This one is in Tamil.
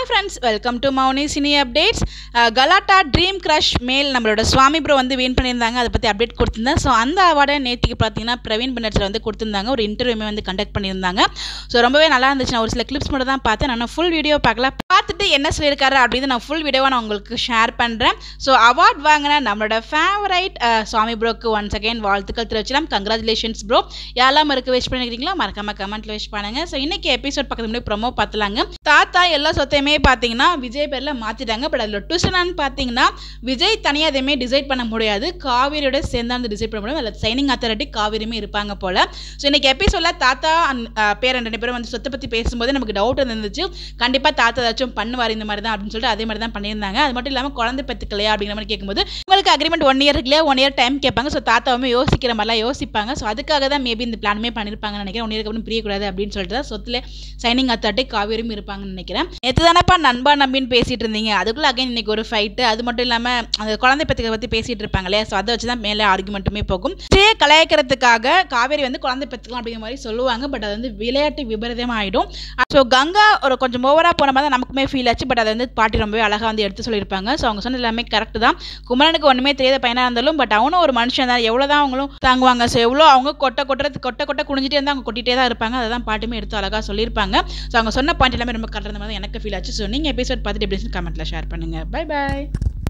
hi friends welcome to Mouni cine updates Galatta dream crush மேல் நம்மளோட சுவாமி ப்ரோ வந்து வின் பண்ணியிருந்தாங்க அதை பற்றி அப்டேட் கொடுத்துருந்தேன் ஸோ அந்த அவார்டை நேற்றுக்கு பார்த்தீங்கன்னா பிரவீன் பின்னட்ஸில் வந்து கொடுத்துருந்தாங்க ஒரு இன்டர்வியூமே வந்து கண்டக்ட் பண்ணியிருந்தாங்க ஸோ ரொம்பவே நல்லா இருந்துச்சு நான் ஒரு சில கிளிப்ஸ் மட்டும் தான் பார்த்தேன் நான் ஃபுல் வீடியோ பார்க்கல பார்த்துட்டு என்ன சொல்லியிருக்காரு அப்படின்னு நான் ஃபுல் வீடியோவை நான் உங்களுக்கு ஷேர் பண்ணுறேன் ஸோ அவார்ட் வாங்கின நம்மளோட ஃபேவரைட் சுவாமி ப்ரோக்கு ஒன்ஸ் அகைன் வாழ்த்துக்கள் தெரிவிச்சலாம் கங்க்ராச்சுலேஷன்ஸ் ப்ரோ யாரெல்லாம் இருக்க விஷ் பண்ணிக்கிறீங்களோ மறக்காம கமெண்ட்ல விஷ் பண்ணுங்க ஸோ இன்னைக்கு எபிசோட் பக்கத்து முன்னாடி ப்ரொமோ பார்த்துலாங்க தாத்தா எல்லா சொத்தையுமே பார்த்தீங்கன்னா விஜய் பேரில் மாற்றிட்டாங்க பட் அதில் டுஷனான்னு பார்த்தீங்கன்னா விஜய் தனியாக எதையுமே டிசைட் பண்ண முடியாது காவேரியோட சேர்ந்து அந்த டிசைட் பண்ண முடியும் அதில் சைனிங் அத்தாரிட்டி காவேரியுமே இருப்பாங்க போல ஸோ இன்னைக்கு எபிசோடில் தாத்தா and, அஹ், பேரன் ரெண்டு பேரும் வந்து சொத்தை பற்றி பேசும்போது நமக்கு டவுட் இருந்துச்சு கண்டிப்பாக தாத்தா ஏதாச்சும் பண்ணுவார் இந்த மாதிரி தான் அப்படின்னு சொல்லிட்டு அதே மாதிரி தான் பண்ணியிருந்தாங்க அது மட்டும் இல்லாமல் குழந்தை பெற்றுக்கலையா அப்படிங்கிற மாதிரி கேட்கும்போது உங்களுக்கு அக்ரிமெண்ட் ஒன் இயர் இல்லையா ஒன் இயர் டைம் கேட்பாங்க ஸோ தாத்தாவுமே யோசிக்கிற மாதிரிலாம் யோசிப்பாங்க ஸோ அதுக்காக தான் மேபி இந்த பிளானுமே பண்ணியிருப்பாங்கன்னு நினைக்கிறேன் ஒன் இயருக்கு அப்புறம் பிரியக்கூடாது அப்படின்னு சொல்லிட்டு தான் சொத்துல சைனிங் அத்தாட்டி காவேரியும் இருப்பாங்கன்னு நினைக்கிறேன் நேற்று தானப்பா நண்பா நம்பின்னு பேசிட்டு இருந்தீங்க அதுக்குள்ள அகைன் இன்னைக்கு ஒரு ஃபைட்டு அது மட்டும் இல்லாமல் அந்த குழந்தை பெற்றுக்க பற்றி பேசிட்டு இருப்பாங்க இல்லையா ஸோ அதை வச்சு தான் மேலே ஆர்குமெண்ட்டுமே போகும் விஜயை கலாய்க்கிறதுக்காக காவேரி வந்து குழந்தை பெற்றுக்கலாம் அப்படிங்கிற மாதிரி சொல்லுவாங்க பட் அது வந்து விளையாட்டு விபரீதமாக ஆகிடும் ஸோ கங்கா ஒரு கொஞ்சம் ஓவராக போன மாதிரி தான் நமக்குமே ஃபீல் ஆச்சு பட் அதை வந்து பாட்டி ரொம்பவே அழகாக வந்து எடுத்து சொல்லியிருப்பாங்க ஸோ அவங்க சொன்னது எல்லாமே கரெக்ட் தான் குமரனுக்கு ஒன்றுமே தெரியாத பையனாக இருந்தாலும் பட் அவனும் ஒரு மனுஷன் தான் எவ்வளோ தான் அவங்களும் தாங்குவாங்க ஸோ எவ்வளோ அவங்க கொட்டை கொட்டுறது கொட்டை கொட்டை குனிஞ்சிட்டே இருந்தால் அவங்க கொட்டிகிட்டே தான் இருப்பாங்க அதை தான் பாட்டுமே எடுத்து அழகாக சொல்லியிருப்பாங்க ஸோ அவங்க சொன்ன பாயிண்ட் எல்லாமே ரொம்ப கரெக்டாக மாதிரி தான் எனக்கு ஃபீல் ஆச்சு ஸோ நீங்கள் எபிசோட் பார்த்துட்டு எப்படி கமெண்ட்டில் ஷேர் பண்ணுங்கள் பை பாய்